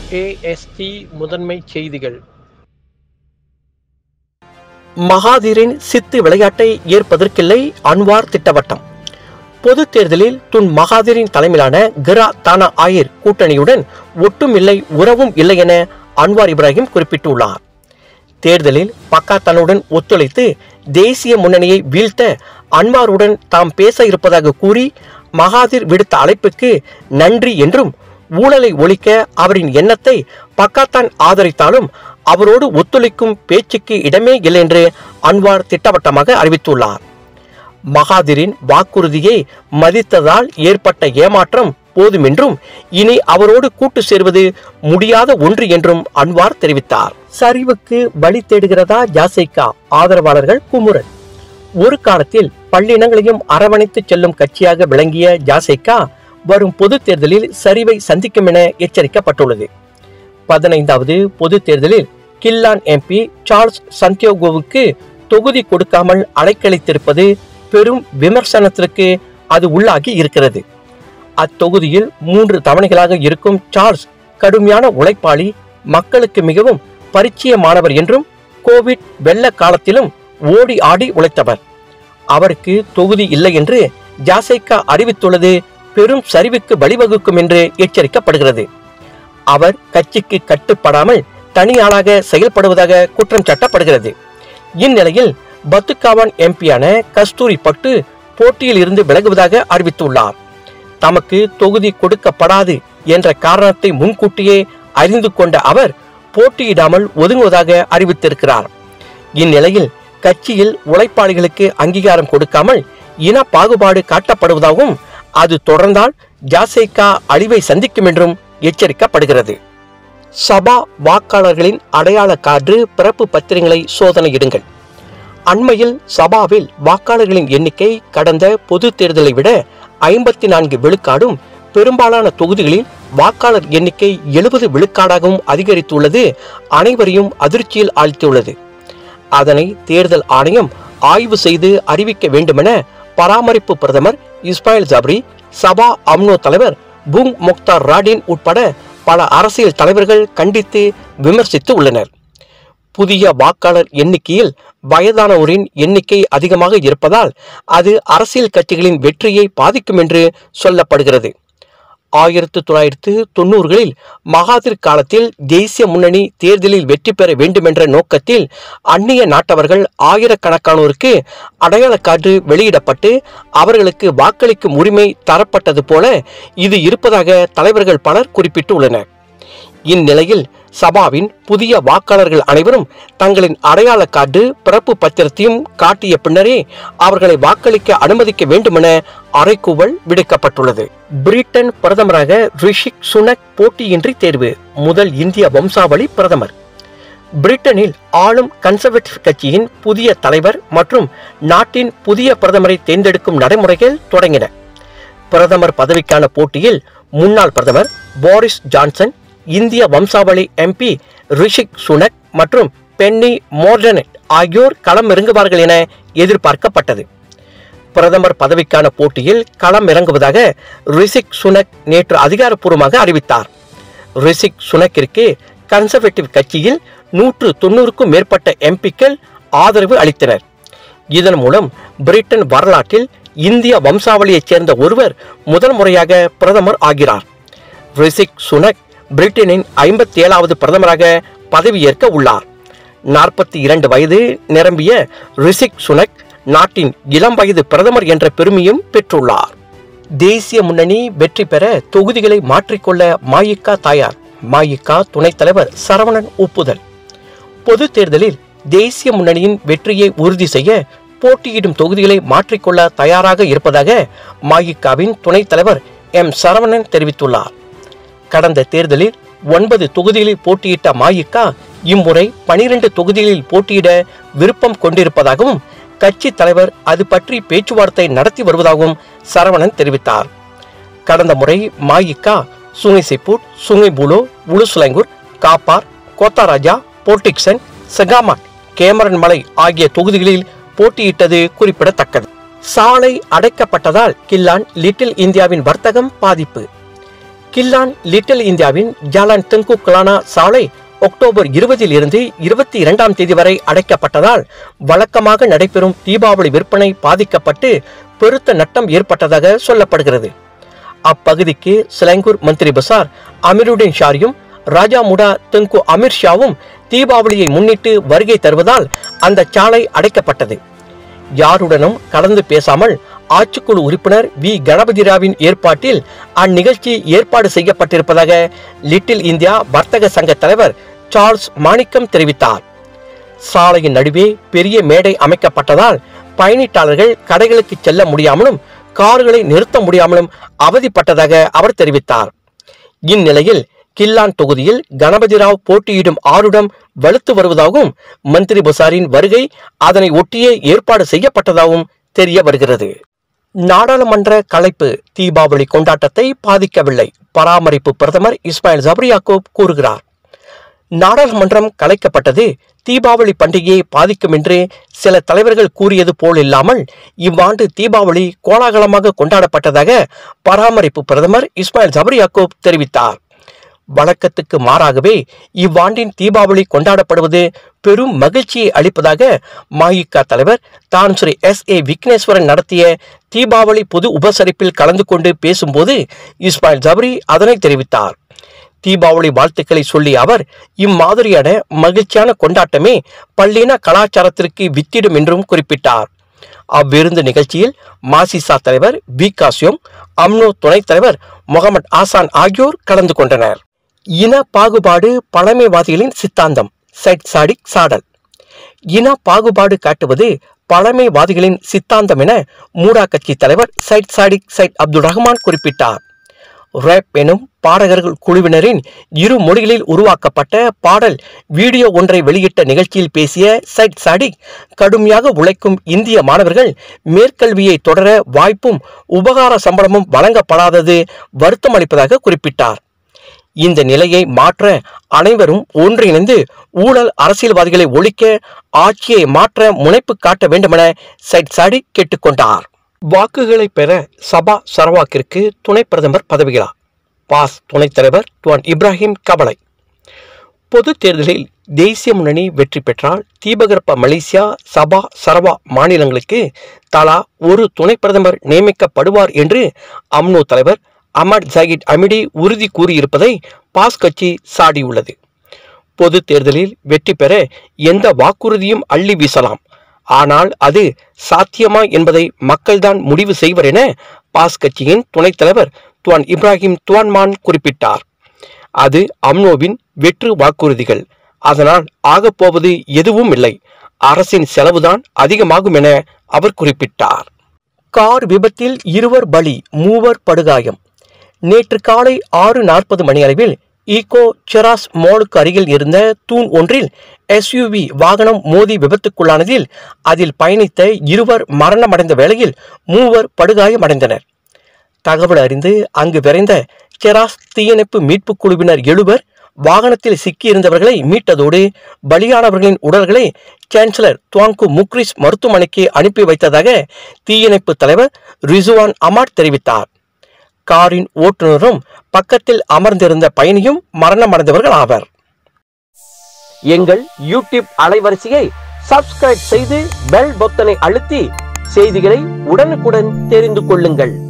AST முதன்மை செய்திகள் மகாதீரின் சித்து விளையாட்டை ஏற்பதற்கில்லை அன்வார் திட்டவட்டம் பொது தேர்தலில் துன் மகாதீரின் தலைமையிலான கிரா தானா ஆயிர் கூட்டணியுடன் ஒட்டும் இல்லை உறவும் இல்லை என அன்வார் இப்ராஹிம் குறிப்பிட்டுள்ளார் தேர்தலில் பக்கா தன்னுடன் ஒத்துழைத்து தேசிய முன்னணியை வீழ்த்த அன்வாருடன் தாம் பேச இருப்பதாக கூறி மகாதீர் விடுத்த அழைப்புக்கு நன்றி என்றும் ஊழலை ஒழிக்க அவரின் எண்ணத்தை பக்காத்தான் ஆதரித்தாலும் அவரோடு ஒத்துழைக்கும் பேச்சுக்கு இடமே இல்லை என்று அன்வார் திட்டவட்டமாக அறிவித்துள்ளார் மகாதிரின் வாக்குறுதியை மதித்ததால் ஏற்பட்ட ஏமாற்றம் போதுமென்றும் இனி அவரோடு கூட்டு சேர்வது முடியாத ஒன்று என்றும் அன்வார் தெரிவித்தார் சரிவுக்கு வழி தேடுகிறதா ஜாசைக்கா ஆதரவாளர்கள் குமுறல் ஒரு காலத்தில் பல்லினங்களையும் அரவணைத்து செல்லும் கட்சியாக விளங்கிய ஜாசைக்கா வரும் பொது தேர்தலில் சரிவை சந்திக்கும் என எச்சரிக்கப்பட்டுள்ளது பதினைந்தாவது பொது தேர்தலில் கில்லான் எம்பி சார்ல்ஸ் சந்தியோகோவுக்கு தொகுதி கொடுக்காமல் அலைக்கழித்திருப்பது பெரும் விமர்சனத்திற்கு அது உள்ளாகி இருக்கிறது அத்தொகுதியில் மூன்று தவணைகளாக இருக்கும் சார்ல்ஸ் கடுமையான உழைப்பாளி மக்களுக்கு மிகவும் பரிச்சயமானவர் என்றும் கோவிட் வெள்ள காலத்திலும் ஓடி ஆடி உழைத்தவர் அவருக்கு தொகுதி இல்லை என்று ஜாசைக்கா அறிவித்துள்ளது பெரும் சரிவுக்கு வழிவகுக்கும் என்று எச்சரிக்கப்படுகிறது அவர் கட்சிக்கு கட்டுப்படாமல் தனியாளாக செயல்படுவதாக குற்றம் சாட்டப்படுகிறது இந்நிலையில் பத்துக்காவான் எம்பியான கஸ்தூரி பட்டு போட்டியில் இருந்து விலகுவதாக அறிவித்துள்ளார் தமக்கு தொகுதி கொடுக்கப்படாது என்ற காரணத்தை முன்கூட்டியே அறிந்து கொண்ட அவர் போட்டியிடாமல் ஒதுங்குவதாக அறிவித்திருக்கிறார் இந்நிலையில் கட்சியில் உழைப்பாளிகளுக்கு அங்கீகாரம் கொடுக்காமல் இன பாகுபாடு காட்டப்படுவதாகவும் அது தொடர்ந்தால் ஜாசைக்கா அழிவை சந்திக்கும் என்றும் எச்சரிக்கப்படுகிறது சபா வாக்காளர்களின் அடையாள கார்டு பிறப்பு பத்திரங்களை சோதனையிடுங்கள் அண்மையில் சபாவில் வாக்காளர்களின் எண்ணிக்கை கடந்த பொது தேர்தலை விட ஐம்பத்தி நான்கு விழுக்காடும் பெரும்பாலான தொகுதிகளில் வாக்காளர் எண்ணிக்கை எழுபது விழுக்காடாகவும் அதிகரித்துள்ளது அனைவரையும் அதிர்ச்சியில் ஆழ்த்தியுள்ளது அதனை தேர்தல் ஆணையம் ஆய்வு செய்து அறிவிக்க வேண்டுமென பராமரிப்பு பிரதமர் இஸ்மாயில் ஜப்ரி சபா அம்னோ தலைவர் புங் முக்தார் ராடின் உட்பட பல அரசியல் தலைவர்கள் கண்டித்து விமர்சித்து உள்ளனர் புதிய வாக்காளர் எண்ணிக்கையில் வயதானோரின் எண்ணிக்கை அதிகமாக இருப்பதால் அது அரசியல் கட்சிகளின் வெற்றியை பாதிக்கும் என்று சொல்லப்படுகிறது ஆயிரத்து தொள்ளாயிரத்து தொண்ணூறுகளில் மகாதிர் காலத்தில் தேசிய முன்னணி தேர்தலில் வெற்றி பெற வேண்டுமென்ற நோக்கத்தில் அந்நிய நாட்டவர்கள் ஆயிரக்கணக்கானோருக்கு அடையாள கார்டு வெளியிடப்பட்டு அவர்களுக்கு வாக்களிக்கும் உரிமை தரப்பட்டது போல இது இருப்பதாக தலைவர்கள் பலர் குறிப்பிட்டுள்ளனர் இந்நிலையில் சபாவின் புதிய வாக்காளர்கள் அனைவரும் தங்களின் அடையாள கார்டு பிறப்பு பத்திரத்தையும் காட்டிய பின்னரே அவர்களை வாக்களிக்க அனுமதிக்க வேண்டுமென அறைகூவல் விடுக்கப்பட்டுள்ளது பிரிட்டன் பிரதமராக ரிஷிக் சுனக் போட்டியின்றி தேர்வு முதல் இந்திய வம்சாவளி பிரதமர் பிரிட்டனில் ஆளும் கன்சர்வேட்டிவ் கட்சியின் புதிய தலைவர் மற்றும் நாட்டின் புதிய பிரதமரை தேர்ந்தெடுக்கும் நடைமுறைகள் தொடங்கின பிரதமர் பதவிக்கான போட்டியில் முன்னாள் பிரதமர் போரிஸ் ஜான்சன் இந்திய வம்சாவளி எம்பி ரிஷிக் சுனக் மற்றும் பென்னி மோர்டனட் ஆகியோர் களம் இறங்குவார்கள் என எதிர்பார்க்கப்பட்டது பிரதமர் பதவிக்கான போட்டியில் களம் இறங்குவதாக ரிஷிக் சுனக் நேற்று அதிகாரப்பூர்வமாக அறிவித்தார் ரிஷிக் சுனக்கிற்கு கன்சர்வேட்டிவ் கட்சியில் நூற்று தொண்ணூறுக்கும் மேற்பட்ட எம்பிக்கள் ஆதரவு அளித்தனர் இதன் மூலம் பிரிட்டன் வரலாற்றில் இந்திய வம்சாவளியைச் சேர்ந்த ஒருவர் முதல் முறையாக பிரதமர் ஆகிறார் ரிஷிக் சுனக் பிரிட்டனின் ஐம்பத்தி ஏழாவது பிரதமராக பதவியேற்க உள்ளார் நாற்பத்தி இரண்டு வயது நிரம்பிய ரிஷிக் சுனக் நாட்டின் இளம் வயது பிரதமர் என்ற பெருமையும் பெற்றுள்ளார் தேசிய முன்னணி வெற்றி பெற தொகுதிகளை மாற்றிக்கொள்ள மாயிக்கா தாயார் மாயிக்கா துணைத் தலைவர் சரவணன் ஒப்புதல் பொது தேர்தலில் தேசிய முன்னணியின் வெற்றியை உறுதி செய்ய போட்டியிடும் தொகுதிகளை மாற்றிக்கொள்ள தயாராக இருப்பதாக மாயிக்காவின் துணைத் தலைவர் எம் சரவணன் தெரிவித்துள்ளார் கடந்த தேர்தலில் ஒன்பது தொகுதிகளில் போட்டியிட்ட மாயிக்கா இம்முறை பனிரெண்டு தொகுதிகளில் போட்டியிட விருப்பம் கொண்டிருப்பதாகவும் கட்சி தலைவர் அது பற்றி பேச்சுவார்த்தை நடத்தி வருவதாகவும் சரவணன் தெரிவித்தார் கடந்த முறை மாயிக்கா சுங்கைசிப்பூட் சுங்கைபூலோ உளுசுலங்கூர் காப்பார் கோத்தாராஜா போர்டிக்சன் செகாமாட் கேமரன் மலை ஆகிய தொகுதிகளில் போட்டியிட்டது குறிப்பிடத்தக்கது சாலை அடைக்கப்பட்டதால் கில்லான் லிட்டில் இந்தியாவின் வர்த்தகம் பாதிப்பு கில்லான் லிட்டில் இந்தியாவின் ஜாலான் தெங்கு கலானா சாலை அக்டோபர் இருபதில் இருந்து இருபத்தி இரண்டாம் தேதி வரை அடைக்கப்பட்டதால் வழக்கமாக நடைபெறும் தீபாவளி விற்பனை பாதிக்கப்பட்டு பெருத்த நட்டம் ஏற்பட்டதாக சொல்லப்படுகிறது அப்பகுதிக்கு சிலங்கூர் மந்திரி பசார் அமீருddin ஷாரியும் ராஜா முடா தெங்கு அமீர் ஷாவும் தீபாவளியை முன்னிட்டு வருகை தருவதால் அந்த சாலை அடைக்கப்பட்டது யாருடனும் கலந்து பேசாமல் ஆட்சிக்குழு உறுப்பினர் வி கணபதிராவின் ஏற்பாட்டில் அந்நிகழ்ச்சி ஏற்பாடு செய்யப்பட்டிருப்பதாக லிட்டில் இந்தியா வர்த்தக சங்க தலைவர் சார்ல்ஸ் மாணிக்கம் தெரிவித்தார் சாலையின் நடுவே பெரிய மேடை அமைக்கப்பட்டதால் பயணிட்டாளர்கள் கடைகளுக்கு செல்ல முடியாமலும் கார்களை நிறுத்த முடியாமலும் அவதிப்பட்டதாக அவர் தெரிவித்தார் இந்நிலையில் கில்லான் தொகுதியில் கணபதிராவ் போட்டியிடும் ஆருடம் வலுத்து வருவதாகவும் மந்திரி பசாரின் வருகை அதனை ஒட்டியே ஏற்பாடு செய்யப்பட்டதாகவும் தெரிய வருகிறது நாடாளுமன்ற கலைப்பு தீபாவளி கொண்டாட்டத்தை பாதிக்கவில்லை பராமரிப்பு பிரதமர் இஸ்மாயில் ஜப்ரி யாக்கூப் கூறுகிறார் நாடாளுமன்றம் கலைக்கப்பட்டது தீபாவளி பண்டிகையை பாதிக்கும் என்று சில தலைவர்கள் கூறியது போல் இல்லாமல் இவ்வாண்டு தீபாவளி கோலாகலமாக கொண்டாடப்பட்டதாக பராமரிப்பு பிரதமர் இஸ்மாயில் ஜபரி யாக்கூப் தெரிவித்தார் வழக்கத்துக்கு மாறாகவே இவ்வாண்டின் தீபாவளி கொண்டாடப்படுவது பெரும் மகிழ்ச்சியை அளிப்பதாக மாயிகா தலைவர் தான் ஸ்ரீ எஸ் ஏ விக்னேஸ்வரன் நடத்திய தீபாவளி பொது உபசரிப்பில் கலந்து கொண்டு பேசும்போது இஸ்மாயில் ஜபரி அதனை தெரிவித்தார் தீபாவளி வாழ்த்துக்களை சொல்லிய அவர் இம்மாதிரியான மகிழ்ச்சியான கொண்டாட்டமே பல்லின கலாச்சாரத்திற்கு வித்திடும் என்றும் குறிப்பிட்டார் அவ்விருந்து நிகழ்ச்சியில் மாசிசா தலைவர் பி காசியோம் அம்னோ துணைத் தலைவர் முகமது ஆசான் ஆகியோர் கலந்து கொண்டனர் இன பாகுபாடு பழமைவாதிகளின் சித்தாந்தம் சைட் சாடிக் சாடல் இன பாகுபாடு காட்டுவது பழமைவாதிகளின் சித்தாந்தம் என மூடா கட்சி தலைவர் சைட் சாடிக் சைட் அப்துல் ரஹ்மான் குறிப்பிட்டார் ரேப் எனும் பாடகர்கள் குழுவினரின் இரு மொழிகளில் உருவாக்கப்பட்ட பாடல் வீடியோ ஒன்றை வெளியிட்ட நிகழ்ச்சியில் பேசிய சைட் சாடிக் கடுமையாக உழைக்கும் இந்திய மாணவர்கள் மேற்கல்வியை தொடர வாய்ப்பும் உபகார சம்பளமும் வழங்கப்படாதது வருத்தம் அளிப்பதாக குறிப்பிட்டார் இந்த நிலையை மாற்ற அனைவரும் ஒன்றிணைந்து ஊழல் அரசியல்வாதிகளை ஒழிக்க ஆட்சியை மாற்ற முனைப்பு காட்ட வேண்டுமென சைட் சாடி கேட்டுக்கொண்டார் வாக்குகளை பெற சபா சரவாக்கிற்கு துணை பிரதமர் பதவிகளா பாஸ் துணைத் தலைவர் டுவான் இப்ராஹிம் கபலை பொது தேர்தலில் தேசிய முன்னணி வெற்றி பெற்றால் தீபகற்ப மலேசியா சபா சரவா மாநிலங்களுக்கு தலா ஒரு துணை பிரதமர் நியமிக்கப்படுவார் என்று அம்னோ தலைவர் அமர் ஜாகிட் அமிடி உறுதி கூறியிருப்பதை பாஸ் கட்சி சாடியுள்ளது பொது தேர்தலில் வெற்றி பெற எந்த வாக்குறுதியும் அள்ளி வீசலாம் ஆனால் அது சாத்தியமா என்பதை மக்கள்தான் முடிவு செய்வர் என பாஸ் கட்சியின் துணைத் தலைவர் துவான் இப்ராஹிம் துவான்மான் குறிப்பிட்டார் அது அம்னோவின் வெற்று வாக்குறுதிகள் அதனால் ஆகப்போவது எதுவும் இல்லை அரசின் செலவுதான் அதிகமாகும் என அவர் குறிப்பிட்டார் கார் விபத்தில் இருவர் பலி மூவர் படுகாயம் நேற்று காலை ஆறு நாற்பது மணி அளவில் ஈகோ செராஸ் மாலுக்கு அருகில் இருந்த தூண் ஒன்றில் எஸ்யூவி வாகனம் மோதி விபத்துக்குள்ளானதில் அதில் பயணித்த இருவர் மரணமடைந்த வேளையில் மூவர் படுகாயமடைந்தனர் தகவல் அறிந்து அங்கு விரைந்த செராஸ் தீயணைப்பு மீட்புக் குழுவினர் எழுவர் வாகனத்தில் சிக்கியிருந்தவர்களை மீட்டதோடு பலியானவர்களின் உடல்களை சான்சலர் துவாங்கு முக்ரிஸ் மருத்துவமனைக்கு அனுப்பி வைத்ததாக தீயணைப்பு தலைவர் ரிசுவான் அமாட் தெரிவித்தார் காரின் ஓட்டுநரும் பக்கத்தில் அமர்ந்திருந்த பயணியும் மரணமடைந்தவர்கள் ஆவர் எங்கள் யூடியூப் அலைவரிசையை சப்ஸ்கிரைப் செய்து பெல் பொத்தனை அழுத்தி செய்திகளை உடனுக்குடன் தெரிந்து கொள்ளுங்கள்